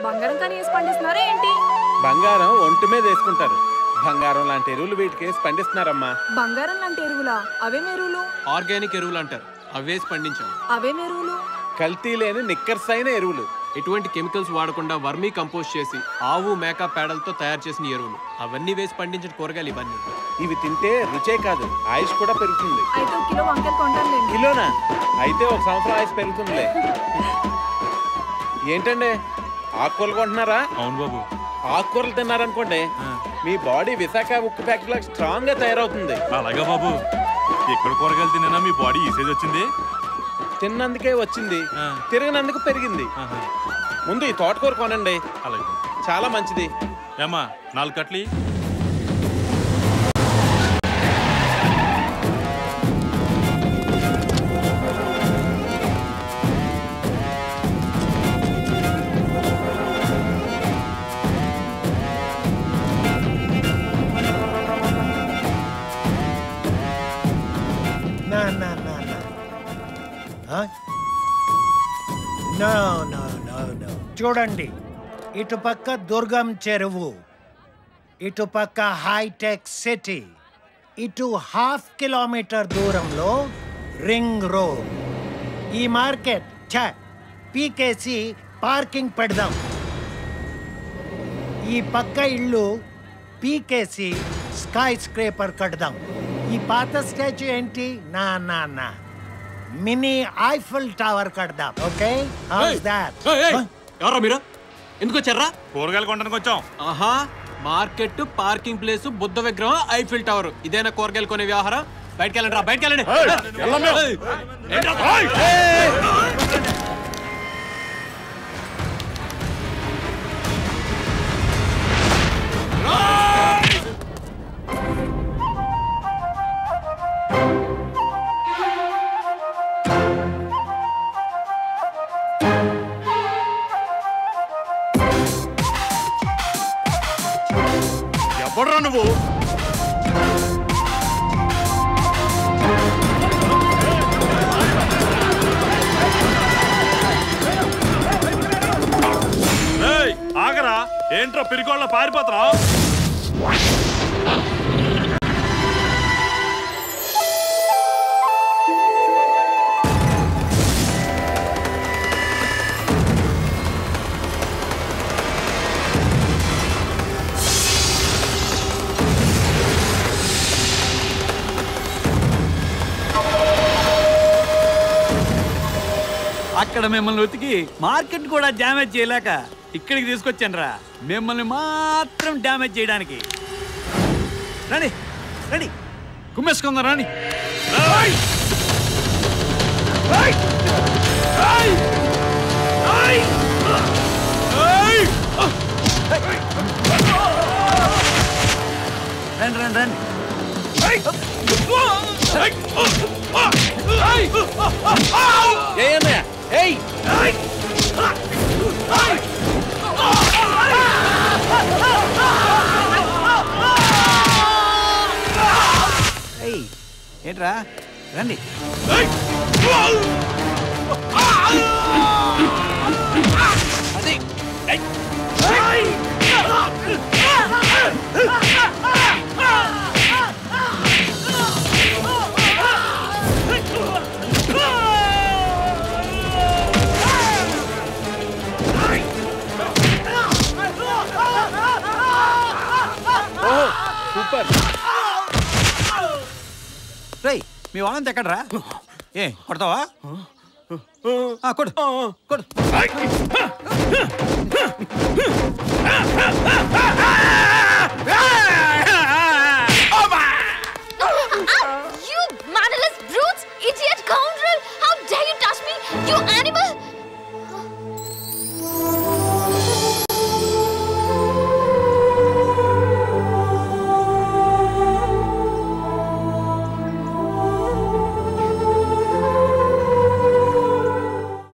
బంగారం కానీ వేసి పండిస్తున్నారా ఏంటి బంగారం ఒంటి మీద వేసుకుంటారు బంగారం లాంటి ఎరువులు వీటికి వేసి పండిస్తున్నారమ్మా బంగారం లాంటి ఎరువులా అవేం ఎరువులు ఆర్గానిక్ ఎరువులు అంటారు అవేసి పండించాం అవేం ఎరువులు కల్తీ లేని నిక్కర్స్ అయిన ఎరువులు ఎటువంటి కెమికల్స్ వాడకుండా వర్మీ కంపోస్ట్ చేసి ఆవు మేక పేడలతో తయారు చేసిన ఎరువులు అవన్నీ వేసి పండించిన కూరగాయలు ఇవన్నీ ఇవి తింటే రుచే కాదు ఆయుష్ కూడా పెరుగుతుంది అయితే ఒక కిలో వంకాయలు కొంటానులేండి కిలోనా అయితే ఒక సంవత్సరం ఆయుష్ పెరుగుతుందిలే ఏంటండి ఆకుకూరలు కొంటున్నారా అవును బాబు ఆకుకూరలు తిన్నారనుకోండి మీ బాడీ విశాఖ ఉక్కు ఫ్యాక్టరీ లాగా స్ట్రాంగ్ గా తయారవుతుంది అలాగా బాబు ఎక్కడ కూరగాయలు తిన్నా మీ బాడీ ఈ సైజ్ వచ్చింది తిన్నందుకే వచ్చింది ఆ. తిరిగినందుకు పెరిగింది ఆహా. ముందు ఈ తోటకూర కొనండి అలాగే బాబు. చాలా మంచిది ఏమ్మా నాలుగు కట్లి No, no, no, no. Huh? No, no, no, no. చూడండి ఇటు పక్క దుర్గం చెరువు ఇటు పక్క హైటెక్ సిటీ ఇటు హాఫ్ కిలోమీటర్ దూరంలో రింగ్ రోడ్ ఈ మార్కెట్ ఛ పీకేసి పార్కింగ్ పెడదాం ఈ పక్క ఇల్లు పీకేసి స్కై స్క్రేపర్ కడదాం ఈ పాత స్టాచ్యూ ఏంటి నా నా నా మినీ ఐఫిల్ టవర్ కడదాం ఓకే హౌస్ దాట్ ఎవరా మీరు ఎందుకు వచ్చారా కూరగాయలు కొనడానికి వచ్చాం ఆహా మార్కెట్ పార్కింగ్ ప్లేస్ బుద్ధ విగ్రహం ఐఫిల్ టవర్ ఇదేనా కూరగాయలు కొనే వ్యవహారం బయటకు వెళ్ళండి రా బయటకు వెళ్ళండి ఏయ్, ఏంట్రా? ఎవడరా నువ్వు ఏయ్, ఆగరా ఏంట్రా పిరికోళ్ళ పారిపోతారా అక్కడ మిమ్మల్ని ఉతికి మార్కెట్ కూడా డ్యామేజ్ చేయలేక ఇక్కడికి తీసుకొచ్చాను రా మిమ్మల్ని మాత్రం డ్యామేజ్ చేయడానికి రండి రండి కుమ్మేసుకుందాం రండి ఏయ్! ఏయ్! ఏయ్! ఏయ్! ఏయ్! రండి రండి రండి ఏ అన్నయ్య? ఏయ్ ఏయ్, ఏంట్రా రండి అది ఓహో సూపర్ రేయ్ మీ వాళ్ళంతా ఎక్కడరా ఏ కొడతావా ఆ, కొడు కొడు ఆ